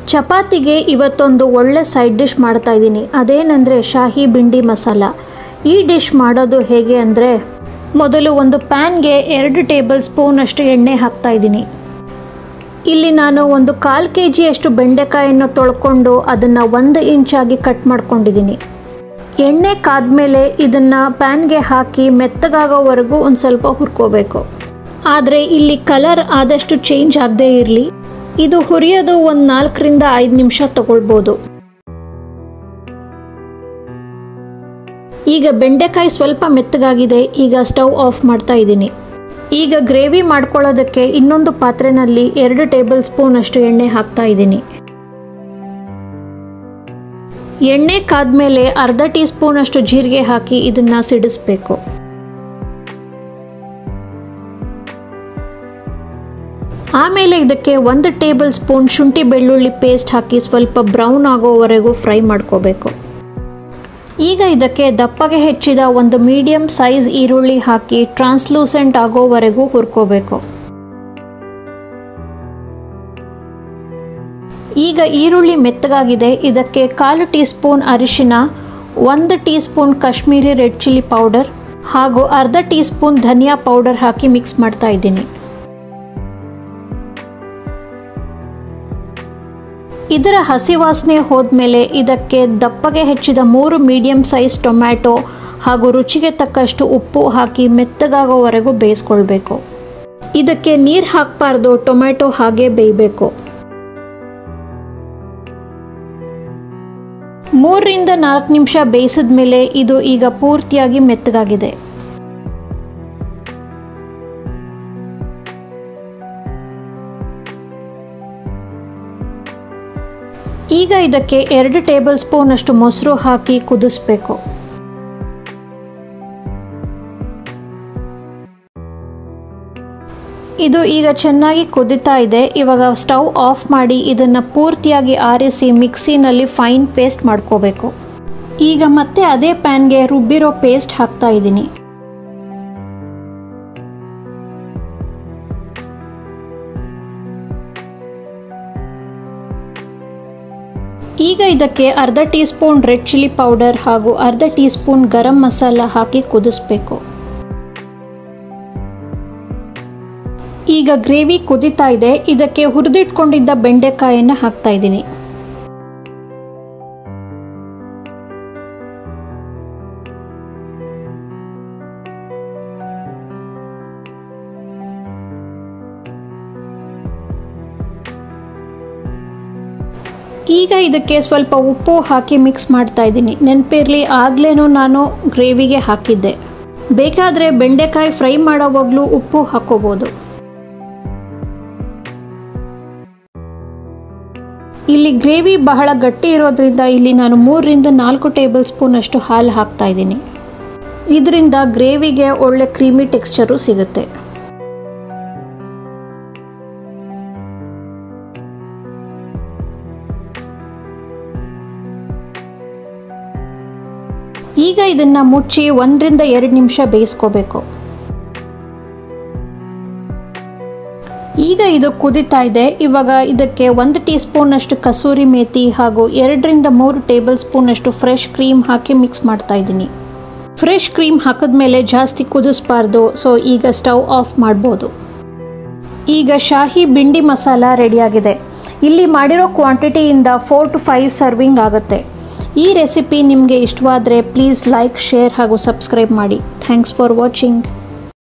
ಚಪಾತಿಗೆ ಇವತ್ತೊಂದು ಒಳ್ಳೆ ಸೈಡ್ ಡಿಶ್ ಮಾಡ್ತಾ ಇದ್ದೀನಿ ಅದೇನೆಂದರೆ ಶಾಹಿ ಬಿಂಡಿ ಮಸಾಲ ಈ ಡಿಶ್ ಮಾಡೋದು ಹೇಗೆ ಅಂದರೆ ಮೊದಲು ಒಂದು ಪ್ಯಾನ್ಗೆ ಎರಡು ಟೇಬಲ್ ಸ್ಪೂನಷ್ಟು ಎಣ್ಣೆ ಹಾಕ್ತಾ ಇದ್ದೀನಿ ಇಲ್ಲಿ ನಾನು ಒಂದು ಕಾಲು ಕೆ ಜಿಯಷ್ಟು ಬೆಂಡೆಕಾಯನ್ನು ತೊಳ್ಕೊಂಡು ಅದನ್ನು ಒಂದು ಇಂಚಾಗಿ ಕಟ್ ಮಾಡ್ಕೊಂಡಿದ್ದೀನಿ ಎಣ್ಣೆ ಕಾದ್ಮೇಲೆ ಇದನ್ನು ಪ್ಯಾನ್ಗೆ ಹಾಕಿ ಮೆತ್ತಗಾಗೋವರೆಗೂ ಒಂದು ಸ್ವಲ್ಪ ಹುರ್ಕೋಬೇಕು ಆದರೆ ಇಲ್ಲಿ ಕಲರ್ ಆದಷ್ಟು ಚೇಂಜ್ ಆಗದೇ ಇರಲಿ ಇದು ಹುರಿಯೋದು ಒಂದು ನಾಲ್ಕರಿಂದ ಐದು ನಿಮಿಷ ತಗೊಳ್ಬೋದು ಈಗ ಬೆಂಡೆಕಾಯಿ ಸ್ವಲ್ಪ ಮೆತ್ತಗಾಗಿದೆ ಈಗ ಸ್ಟವ್ ಆಫ್ ಮಾಡ್ತಾ ಇದ್ದೀನಿ ಈಗ ಗ್ರೇವಿ ಮಾಡ್ಕೊಳ್ಳೋದಕ್ಕೆ ಇನ್ನೊಂದು ಪಾತ್ರೆನಲ್ಲಿ ಎರಡು ಟೇಬಲ್ ಸ್ಪೂನ್ ಅಷ್ಟು ಎಣ್ಣೆ ಹಾಕ್ತಾ ಇದ್ದೀನಿ ಎಣ್ಣೆ ಕಾದ್ಮೇಲೆ ಅರ್ಧ ಟೀ ಸ್ಪೂನ್ ಅಷ್ಟು ಜೀರಿಗೆ ಹಾಕಿ ಇದನ್ನ ಸಿಡಿಸ್ಬೇಕು ಆಮೇಲೆ ಇದಕ್ಕೆ ಒಂದು ಟೇಬಲ್ ಸ್ಪೂನ್ ಶುಂಠಿ ಬೆಳ್ಳುಳ್ಳಿ ಪೇಸ್ಟ್ ಹಾಕಿ ಸ್ವಲ್ಪ ಬ್ರೌನ್ ಆಗೋವರೆಗೂ ಫ್ರೈ ಮಾಡ್ಕೋಬೇಕು ಈಗ ಇದಕ್ಕೆ ದಪ್ಪಗೆ ಹೆಚ್ಚಿದ ಒಂದು ಮೀಡಿಯಂ ಸೈಜ್ ಈರುಳ್ಳಿ ಹಾಕಿ ಟ್ರಾನ್ಸ್ಲೂಸೆಂಟ್ ಆಗೋವರೆಗೂ ಹುರ್ಕೋಬೇಕು ಈಗ ಈರುಳ್ಳಿ ಮೆತ್ತಗಾಗಿದೆ ಇದಕ್ಕೆ ಕಾಲು ಟೀ ಸ್ಪೂನ್ ಅರಿಶಿನ ಒಂದು teaspoon Kashmiri red chilli powder ಹಾಗೂ ಅರ್ಧ ಟೀ ಸ್ಪೂನ್ ಧನಿಯಾ ಪೌಡರ್ ಹಾಕಿ ಮಿಕ್ಸ್ ಮಾಡ್ತಾ ಇದ್ದೀನಿ ಇದರ ಹಸಿ ವಾಸನೆ ಹೋದ್ಮೇಲೆ ಇದಕ್ಕೆ ದಪ್ಪಗೆ ಹೆಚ್ಚಿದ ಮೂರು ಮೀಡಿಯಂ ಸೈಜ್ ಟೊಮ್ಯಾಟೊ ಹಾಗೂ ರುಚಿಗೆ ತಕ್ಕಷ್ಟು ಉಪ್ಪು ಹಾಕಿ ಮೆತ್ತಗಾಗೋವರೆಗೂ ಬೇಯಿಸ್ಕೊಳ್ಬೇಕು ಇದಕ್ಕೆ ನೀರು ಹಾಕಬಾರ್ದು ಟೊಮ್ಯಾಟೊ ಹಾಗೆ ಬೇಯಬೇಕು ಮೂರರಿಂದ ನಾಲ್ಕು ನಿಮಿಷ ಬೇಯಿಸಿದ ಮೇಲೆ ಇದು ಈಗ ಪೂರ್ತಿಯಾಗಿ ಮೆತ್ತಗಾಗಿದೆ ಈಗ ಇದಕ್ಕೆ ಎರಡು ಟೇಬಲ್ ಸ್ಪೂನ್ ಅಷ್ಟು ಮೊಸರು ಹಾಕಿ ಕುದಿಸ್ಬೇಕು ಇದು ಈಗ ಚೆನ್ನಾಗಿ ಕುದಿತಾ ಇದೆ ಇವಾಗ ಸ್ಟವ್ ಆಫ್ ಮಾಡಿ ಇದನ್ನು ಪೂರ್ತಿಯಾಗಿ ಆರಿಸಿ ಮಿಕ್ಸಿನಲ್ಲಿ ಫೈನ್ ಪೇಸ್ಟ್ ಮಾಡ್ಕೋಬೇಕು ಈಗ ಮತ್ತೆ ಅದೇ ಪ್ಯಾನ್ಗೆ ರುಬ್ಬಿರೋ ಪೇಸ್ಟ್ ಹಾಕ್ತಾ ಇದ್ದೀನಿ ಈಗ ಇದಕ್ಕೆ ಅರ್ಧ teaspoon red chilli powder ಹಾಗೂ ಅರ್ಧ ಟೀ ಸ್ಪೂನ್ ಗರಂ ಮಸಾಲ ಹಾಕಿ ಕುದಿಸ್ಬೇಕು ಈಗ ಗ್ರೇವಿ ಕುದಿತಾ ಇದೆ ಇದಕ್ಕೆ ಹುರಿದಿಟ್ಕೊಂಡಿದ್ದ ಬೆಂಡೆಕಾಯನ್ನು ಹಾಕ್ತಾ ಇದ್ದೀನಿ ಈಗ ಇದಕ್ಕೆ ಸ್ವಲ್ಪ ಉಪ್ಪು ಹಾಕಿ ಮಿಕ್ಸ್ ಮಾಡ್ತಾ ಇದ್ದೀನಿ ನೆನಪಿರಲಿ ಆಗ್ಲೇನೂ ನಾನು ಗ್ರೇವಿಗೆ ಹಾಕಿದ್ದೆ ಬೇಕಾದರೆ ಬೆಂಡೆಕಾಯಿ ಫ್ರೈ ಮಾಡೋವಾಗಲೂ ಉಪ್ಪು ಹಾಕೋಬೋದು ಇಲ್ಲಿ ಗ್ರೇವಿ ಬಹಳ ಗಟ್ಟಿ ಇರೋದ್ರಿಂದ ಇಲ್ಲಿ ನಾನು ಮೂರರಿಂದ ನಾಲ್ಕು ಟೇಬಲ್ ಸ್ಪೂನ್ ಅಷ್ಟು ಹಾಲು ಹಾಕ್ತಾ ಇದ್ದೀನಿ ಇದರಿಂದ ಗ್ರೇವಿಗೆ ಒಳ್ಳೆ ಕ್ರೀಮಿ ಟೆಕ್ಸ್ಚರು ಸಿಗುತ್ತೆ ಈಗ ಇದನ್ನ ಮುಚ್ಚಿ ಒಂದರಿಂದ ಎರಡು ನಿಮಿಷ ಬೇಯಿಸ್ಕೋಬೇಕು ಈಗ ಇದು ಕುದಿತಾ ಇದೆ ಇವಾಗ ಇದಕ್ಕೆ ಒಂದು ಟೀ ಸ್ಪೂನ್ ಅಷ್ಟು ಕಸೂರಿ ಮೇಥಿ ಹಾಗೂ ಎರಡರಿಂದ ಮೂರು ಟೇಬಲ್ ಸ್ಪೂನ್ ಅಷ್ಟು ಫ್ರೆಶ್ ಕ್ರೀಮ್ ಹಾಕಿ ಮಿಕ್ಸ್ ಮಾಡ್ತಾ ಇದ್ದೀನಿ ಫ್ರೆಶ್ ಕ್ರೀಮ್ ಹಾಕಿದ್ಮೇಲೆ ಜಾಸ್ತಿ ಕುದಿಸ್ಬಾರ್ದು ಸೊ ಈಗ ಸ್ಟವ್ ಆಫ್ ಮಾಡ್ಬೋದು ಈಗ ಶಾಹಿ ಬಿಂಡಿ ಮಸಾಲ ರೆಡಿಯಾಗಿದೆ ಇಲ್ಲಿ ಮಾಡಿರೋ ಕ್ವಾಂಟಿಟಿಯಿಂದ ಫೋರ್ ಟು ಫೈವ್ ಸರ್ವಿಂಗ್ ಆಗುತ್ತೆ ಈ ರೆಸಿಪಿ ನಿಮಗೆ ಇಷ್ಟವಾದರೆ ಪ್ಲೀಸ್ ಲೈಕ್ ಶೇರ್ ಹಾಗೂ ಸಬ್ಸ್ಕ್ರೈಬ್ ಮಾಡಿ ಥ್ಯಾಂಕ್ಸ್ ಫಾರ್ ವಾಚಿಂಗ್